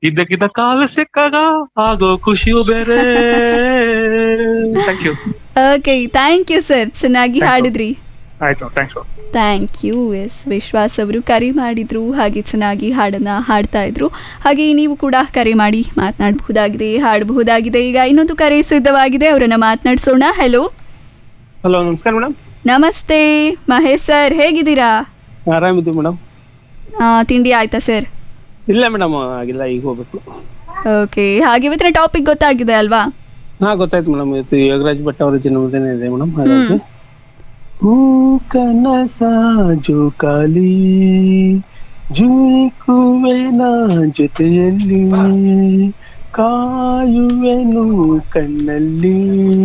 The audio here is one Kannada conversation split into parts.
ಇದ್ದಕ್ಕಿದ್ದ ಕಾಲ ಸಿಕ್ಕಾಗ ಆಗೋ ಖುಷಿಯು ಬೇರೆ thank you okay thank you sir ಚೆನ್ನಾಗಿ Thank you. ಹಾಡಿದ್ರಿ ಆಯ್ತು thanks thank you S Vishwas ಅವರು ಕರೆ ಮಾಡಿದ್ರು ಹಾಗೆ ಚೆನ್ನಾಗಿ ಹಾಡನ್ನ ಹಾಡ್ತಾ ಇದ್ರು ಹಾಗೆ ನೀವು ಕೂಡ ಕರೆ ಮಾಡಿ ಮಾತನಾಡಬಹುದಾಗಿದೆ ಹಾಡಬಹುದಾಗಿದೆ ಈಗ ಇನ್ನೊಂದು ಕರೆ ಸಿದ್ಧವಾಗಿದೆ ಅವರನ್ನ ಮಾತನಾಡಿಸೋಣ ಹಲೋ ಹಲೋ ನಮಸ್ಕಾರ ಮೇಡಮ್ ನಮಸ್ತೆ ಮಹೇಶ್ ಸರ್ ಹೇಗಿದ್ದೀರಾ ಆರಾಮಿದ್ದೀವಿ ಮೇಡಮ್ ಆ, ತಿಂಡಿ ಆಯ್ತಾ ಸರ್ ಇಲ್ಲ ಮೇಡಮ್ ಆಗಿಲ್ಲ ಈಗ ಹೋಗ್ಬೇಕು ಓಕೆ ಹಾಗೆ ಇವತ್ತಿನ ಟಾಪಿಕ್ ಗೊತ್ತಾಗಿದೆ ಅಲ್ವಾ ಹಾ ಗೊತ್ತಾಯ್ತು ಮೇಡಮ್ ಇವತ್ತು ಯೋಗರಾಜ್ ಭಟ್ ಅವರ ಜನ್ಮದಿನ ಇದೆ ಮೇಡಮ್ ಹಾಗಾಗಿ ಹೂ ಕನಸ ಜೋಕಾಲಿ ಜುಕುವೆನ ಜೊತೆಯಲ್ಲಿ ಕಾಯುವೆನು ಕಣ್ಣಲ್ಲಿ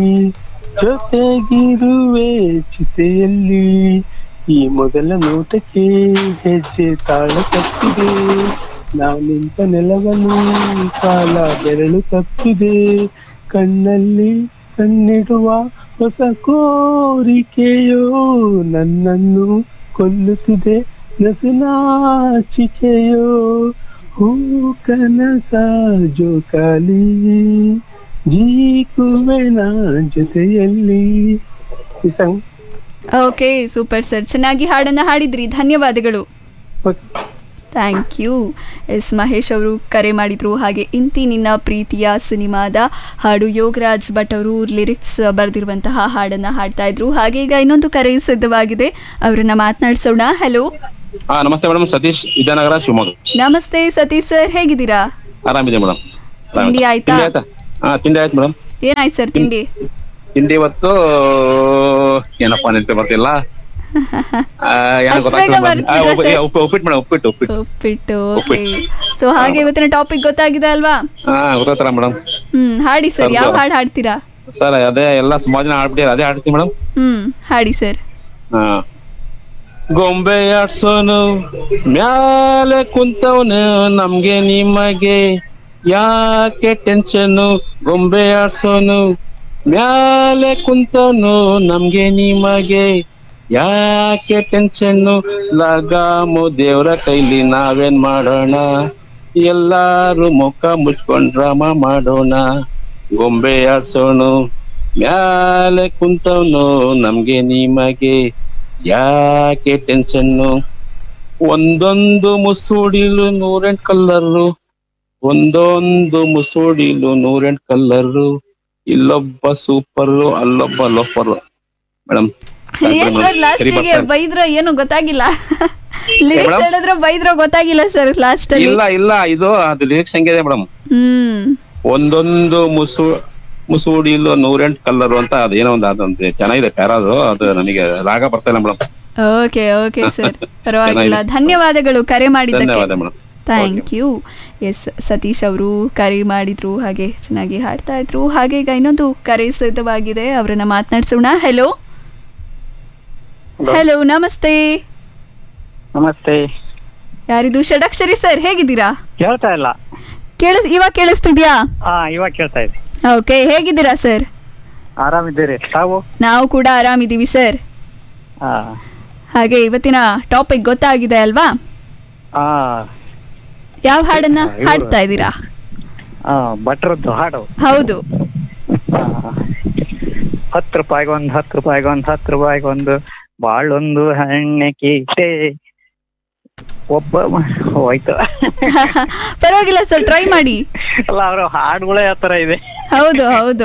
ಜೊತೆಗಿರುವೆ ಚಿತೆಯಲ್ಲಿ ಈ ಮೊದಲ ನೋಟಕ್ಕೆ ಹೆಜ್ಜೆ ತಾಳ ತಪ್ಪಿದೆ ನಾನಿಂತ ನೆಲವನ್ನು ಕಾಲ ಬೆರಳು ತಪ್ಪಿದೆ ಕಣ್ಣಲ್ಲಿ ಕಣ್ಣಿಡುವ ಹೊಸ ಕೋರಿಕೆಯೋ ನನ್ನನ್ನು ಕೊಲ್ಲುತ್ತಿದೆ ನಸುನಾಚಿಕೆಯೋ ಹೂ ಕನಸ ಜೋಕಾಲಿ ಜೀಕುವೆನ ಜೊತೆಯಲ್ಲಿ ಈ ಸಾಂಗ್ ಓಕೆ ಸೂಪರ್ ಸರ್ ಚೆನ್ನಾಗಿ ಹಾಡನ್ನ ಹಾಡಿದ್ರಿ ಧನ್ಯವಾದಗಳು ಥ್ಯಾಂಕ್ ಯು ಎಸ್ ಮಹೇಶ್ ಅವರು ಕರೆ ಮಾಡಿದ್ರು ಹಾಗೆ ಇಂತಿ ನಿನ್ನ ಪ್ರೀತಿಯ ಸಿನಿಮಾದ ಹಾಡು ಯೋಗರಾಜ್ ಭಟ್ ಅವರು ಲಿರಿಕ್ಸ್ ಬರೆದಿರುವಂತಹ ಹಾಡನ್ನ ಹಾಡ್ತಾ ಇದ್ರು ಹಾಗೆ ಈಗ ಇನ್ನೊಂದು ಕರೆ ಸಿದ್ಧವಾಗಿದೆ ಅವರನ್ನ ಮಾತನಾಡಿಸೋಣ ಹಲೋ ಹಾ ನಮಸ್ತೆ ಮೇಡಮ್ ಸತೀಶ್ ವಿದ್ಯಾನಗರ ಶಿವಮೊಗ್ಗ ನಮಸ್ತೆ ಸತೀಶ್ ಸರ್ ಹೇಗಿದ್ದೀರಾ ಆರಾಮಿದೆ ಮೇಡಮ್ ತಿಂಡಿ ಆಯ್ತಾ? ತಿಂಡಿ ಆಯ್ತಾ ಹಾ ತಿಂಡಿ ಆಯ್ತು ಮೇಡಮ್ ಏನಾಯ್ತು ಸರ್ ತಿಂಡಿ ತಿಂಡಿ ಇವತ್ತು ಏನಪ್ಪಾ ನೆನಪೆ ಬರ್ತಿಲ್ಲ ಆ, ಏನೋ ಅಷ್ಟ್ ಬೇಗ ಗೊತ್ತಾಗ್ತಿಲ್ಲ madam. ಆ, ಬರ್ತಿದ್ರಾ ಉಪ್ಪು- sir? ಏ, ಉಪ್ಪು- ಉಪ್ಪಿಟ್ಟು ಮೇಡಮ್ ಉಪ್ಪಿಟ್ಟು ಉಪ್ಪಿಟ್ಟು ಉಪ್ಪಿಟ್ಟು ಓಕೆ ಉಪ್ಪಿಟ್ಟು. ಸೊ ಹಾಗೆ ಇವತ್ತಿನ ಟಾಪಿಕ್ ಗೊತ್ತಾಗಿದೆ ಅಲ್ವಾ ಹಾ ಗೊತ್ತಾಯ್ತಲ್ಲ ಮೇಡಮ್ ಹ್ಮ್ ಹಾಡಿ ಸರ್ ಸ್ವಲ್ಪ- ಯಾವ ಹಾಡು ಹಾಡ್ತೀರಾ ಸರ್ ಅದೇ ಎಲ್ಲ ಸುಮಾರು ಜನ ಆಡ್ಬಿಟ್ಟಿದ್ದಾರೆ ಅದೇ ಆಡ್ತೀವಿ ಮೇಡಮ್ ಹ್ಮ್ ಹಾಡಿ ಸರ್ ಹಾ ಗೊಂಬೆ ಆಡ್ಸೋನು ಮ್ಯಾಲೆ ಕುಂತವನು ನಮ್ಗೆ ನಿಮಗೆ ಯಾಕೆ ಟೆನ್ಷನು ಗೊಂಬೆ ಆಡ್ಸೋನು ಮ್ಯಾಲೆ ಕುಂತವನು ನಮ್ಗೆ ನಿಮಗೆ ಯಾಕೆ ಟೆನ್ಷನ್ನು ಲಗಾಮು ದೇವ್ರ ಕೈಲಿ ನಾವೇನ್ ಮಾಡೋಣ ಎಲ್ಲಾರು ಮುಖ ಮುಚ್ಕೊಂಡ್ ಡ್ರಾಮ ಮಾಡೋಣ ಗೊಂಬೆ ಆಡ್ಸೋನು ಮ್ಯಾಲೆ ಕುಂತವನು ನಮ್ಗೆ ನಿಮಗೆ ಯಾಕೆ ಟೆನ್ಷನ್ನು ಒಂದೊಂದು ಮುಸುಡಿಲು ನೂರೆಂಟ್ ಕಲ್ಲರು ಒಂದೊಂದು ಮುಸುಡಿಲು ನೂರೆಂಟ್ ಕಲ್ಲರು ಇಲ್ಲೊಬ್ಬ ಸೂಪರು ಅಲ್ಲೊಬ್ಬ ಲೋಫರು ಮೇಡಮ್ ಏನ್ ಸರ್ ಲಾಸ್ಟಿಗೆ ಬೈದ್ರ ಏನು ಗೊತ್ತಾಗಿಲ್ಲ ಲಿರಿಕ್ಸ್ madam? ಹೇಳಿದ್ರೆ ಬೈದ್ರ ಗೊತ್ತಾಗಿಲ್ಲ ಸರ್ ಲಾಸ್ಟ್ ಅಲ್ಲಿ ಇಲ್ಲ ಇಲ್ಲ ಇದು ಅದು ಲಿರಿಕ್ಸ್ ಹೆಂಗಿದೆ ಮೇಡಮ್ ಹ್ಮ್ ಒಂದೊಂದು ಮುಸು ಮುಸುಡಿಲು ನೂರೆಂಟ್ ಕಲ್ಲರು ಅಂತ ಅದೇನೋ ಒಂದು ಅದೊಂದು ಚೆನ್ನಾಗಿದೆ ಪ್ಯಾರ ಅದು ಅದು ನನಗೆ ರಾಗ ಬರ್ತಾ ಇಲ್ಲ ಮೇಡಮ್ ಓಕೆ ಓಕೆ ಸರ್ ಪರವಾಗಿಲ್ಲ ಚೆನ್ನಾಗಿದೆ. ಧನ್ಯವಾದಗಳು ಕರೆ ಮಾಡಿದ್ದಕ್ಕೆ ಧನ್ಯವಾದ madam thank you S Satish ಅವರು ಕರೆ ಮಾಡಿದ್ರು ಹಾಗೆ ಚೆನ್ನಾಗಿ ಹಾಡ್ತಾ ಇದ್ರು ಹಾಗೆ ಈಗ ಇನ್ನೊಂದು ಕರೆ ಸಿದ್ಧವಾಗಿದೆ ಅವರನ್ನ ಮಾತನಾಡಿಸೋಣ ಹೆಲೋ ಹೆಲೋ ನಮಸ್ತೆ ನಮಸ್ತೆ ಯಾರಿದು ಷಡಕ್ಷರಿ ಸರ್ ಹೇಗಿದ್ದೀರಾ ಕೇಳ್ತಾ ಇಲ್ಲ ಕೇಳಿಸ್ ಇವಾಗ ಕೇಳಿಸ್ತಿದ್ಯಾ ಹಾ ಇವಾಗ ಕೇಳ್ತಾ ಇದೆ ಓಕೆ ಹೇಗಿದ್ದೀರಾ ಸರ್ ಆರಾಮಿದ್ದೀರಿ ತಾವು ನಾವು ಕೂಡ ಆರಾಮಿದ್ದೀವಿ ಸರ್ ಹಾ ಹಾಗೆ ಇವತ್ತಿನ ಟಾಪಿಕ್ ಗೊತ್ತಾಗಿದೆ ಅಲ್ವಾ ಹಾ ಯಾವ ಹಾಡನ್ನ ಇವ್ರು- ಹಾಡ್ತಾ ಇದ್ದೀರಾ ಹಾ ಭಟ್ರದ್ದು ಹಾಡು ಹೌದು ಆ, ಹತ್ತು ರೂಪಾಯಿಗೊಂದು ಹತ್ತು ರೂಪಾಯಿಗೊಂದು ಹತ್ತು ರೂಪಾಯಿಗೊಂದು ಬಾಳೊಂದು ಹಣ್ಣೆ ಕೀಟೆ ಒಬ್ಬ ಮ- ಹೋಯ್ತು ಪರವಾಗಿಲ್ಲ ಸರ್ ಟ್ರೈ ಮಾಡಿ ಅಲ್ಲ ಅವ್ರ ಹಾಡುಗಳೇ ಆ ತರ ಇದೆ ಹೌದು ಹೌದು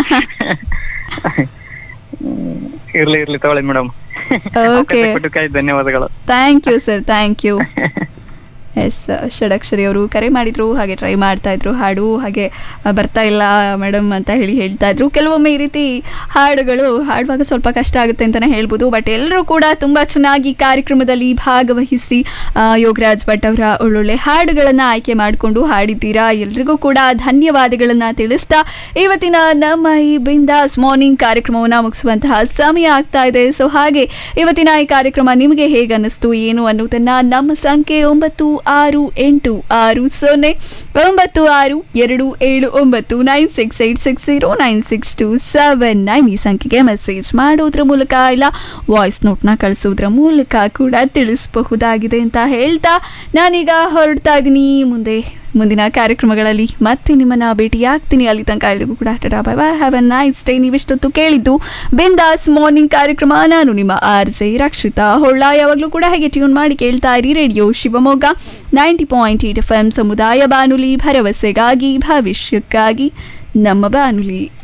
ಹ್ಮ್, ಇರ್ಲಿ ಇರ್ಲಿ ತಗೊಳ್ಳಿ ಮೇಡಮ್ Okay. ಧನ್ಯವಾದಗಳು thank you sir thank you S Shadakshari ಅವರು ಕರೆ ಮಾಡಿದ್ರು ಹಾಗೆ ಟ್ರೈ ಮಾಡ್ತಾ ಇದ್ರು ಹಾಡು ಹಾಗೆ ಆ, ಬರ್ತಾ ಇಲ್ಲ ಮೇಡಮ್ ಅಂತ ಹೇಳಿ ಹೇಳ್ತಾ ಇದ್ರು ಕೆಲವೊಮ್ಮೆ ಈ ರೀತಿ ಹಾಡುಗಳು ಹಾಡುವಾಗ ಸ್ವಲ್ಪ ಕಷ್ಟ ಆಗುತ್ತೆ ಅಂತಲೇ ಹೇಳ್ಬೋದು ಬಟ್ ಎಲ್ಲರೂ ಕೂಡ ತುಂಬ ಚೆನ್ನಾಗಿ ಕಾರ್ಯಕ್ರಮದಲ್ಲಿ ಭಾಗವಹಿಸಿ ಆ, ಯೋಗರಾಜ್ ಭಟ್ ಅವರ ಒಳ್ಳೊಳ್ಳೆ ಹಾಡುಗಳನ್ನು ಆಯ್ಕೆ ಮಾಡಿಕೊಂಡು ಹಾಡಿದ್ದೀರಾ ಎಲ್ರಿಗೂ ಕೂಡ ಧನ್ಯವಾದಗಳನ್ನು ತಿಳಿಸ್ತಾ ಇವತ್ತಿನ ನಮ್ಮ ಈ ಬಿಂದಾಸ್ ಮಾರ್ನಿಂಗ್ ಕಾರ್ಯಕ್ರಮವನ್ನು ಮುಗಿಸುವಂತಹ ಸಮಯ ಆಗ್ತಾ ಇದೆ ಸೊ ಹಾಗೆ ಇವತ್ತಿನ ಈ ಕಾರ್ಯಕ್ರಮ ನಿಮಗೆ ಹೇಗೆ ಅನ್ನಿಸ್ತು ಏನು ಅನ್ನೋದನ್ನ ನಮ್ಮ ಸಂಖ್ಯೆ ಒಂಬತ್ತು ಆರು ಎಂಟು ಆರು ಸೊನ್ನೆ ಒಂಬತ್ತು ಆರು ಎರಡು ಏಳು ಒಂಬತ್ತು nine six eight six zero nine six two seven nine ಈ ಸಂಖ್ಯೆಗೆ ಮೆಸೇಜ್ ಮಾಡೋದ್ರ ಮೂಲಕ ಇಲ್ಲ ವಾಯ್ಸ್ ನೋಟ್ನ ಕಳಿಸೋದ್ರ ಮೂಲಕ ಕೂಡ ತಿಳಿಸಬಹುದಾಗಿದೆ ಅಂತ ಹೇಳ್ತಾ ನಾನೀಗ ಹೊರಡ್ತಾ ಇದ್ದೀನಿ ಮುಂದೆ ಮುಂದಿನ ಕಾರ್ಯಕ್ರಮಗಳಲ್ಲಿ ಮತ್ತೆ ನಿಮ್ಮನ್ನ ಭೇಟಿಯಾಗ್ತೀನಿ ಅಲ್ಲಿ ತನಕ ಎಲ್ರಿಗೂ ಕೂಡ tata bye bye have a nice day ನೀವಿಷ್ಟೊತ್ತು ಕೇಳಿದ್ದು ಬಿಂದಾಸ್ ಮಾರ್ನಿಂಗ್ ಕಾರ್ಯಕ್ರಮ ನಾನು ನಿಮ್ಮ ಆರ್ ಜೆ ರಕ್ಷಿತಾ ಹೊಳ್ಳ ಯಾವಾಗಲೂ ಕೂಡ ಹಾಗೆ ಟ್ಯೂನ್ ಮಾಡಿ ಕೇಳ್ತಾ ಇರಿ radio Shivamogga ninety point eight F M ಸಮುದಾಯ ಬಾನುಲಿ ಭರವಸೆಗಾಗಿ ಭವಿಷ್ಯಕ್ಕಾಗಿ ನಮ್ಮ ಬಾನುಲಿ